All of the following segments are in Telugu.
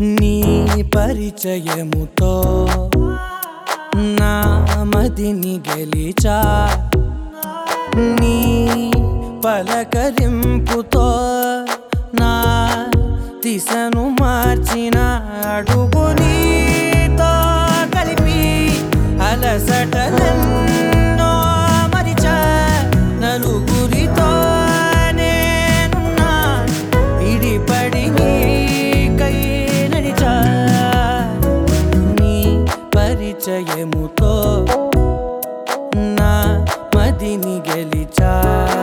నీ పరిచయముతో నా మదిని గెలిచా నీ పలకరింపుతో నా దిశను మార్చిన అడుగు నీతో కలిపి అలసటలెన్నో మరిచా నలుగురితో నేనున్నా ఇడిపడి నీకై నడిచా నీ పరిచయముతో నా మదిని గెలిచా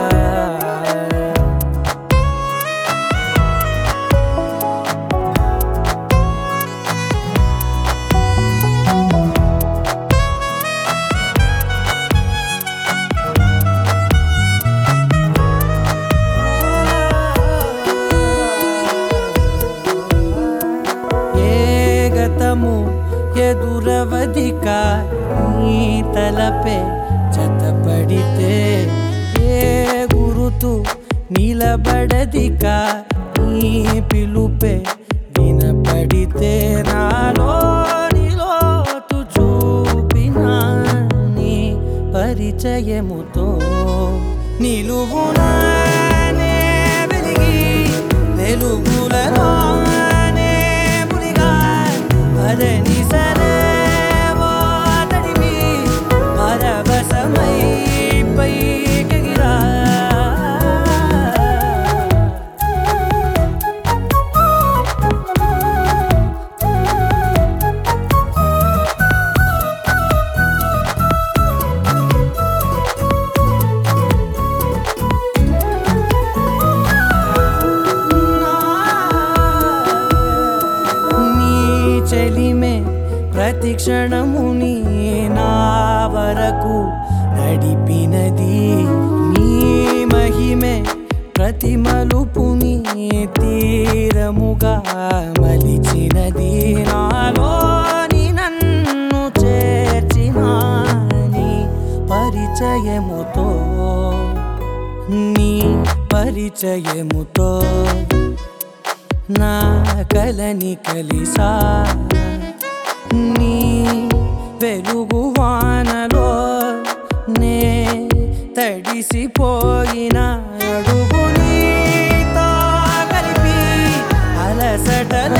ఏ గతము ఎదురవదిక నీ తలపే జతపడితే ఏ గురుతు నిలబడదిక నీ పిలుపే వినపడితే నాలో నిలోతు చూపిన నీ పరిచయముతో నిలువునానే వెలిగి వెలుగులలోనే మునిగా అదని సరే తడివి పరవశమై పైకెగిరా నీ చెలిమే ప్రతి క్షణము నీ నా వరకు నడిపినది నీ మహిమే ప్రతి మలుపు నీ తీరముగా మలిచినది నాలోని నన్ను చేర్చిన నీ పరిచయముతో నీ పరిచయముతో నా కలని కలిసా నీ వెలుగు వానలో నే తడిసిపోయిన అడుగు నీతో కలిపి అలసటల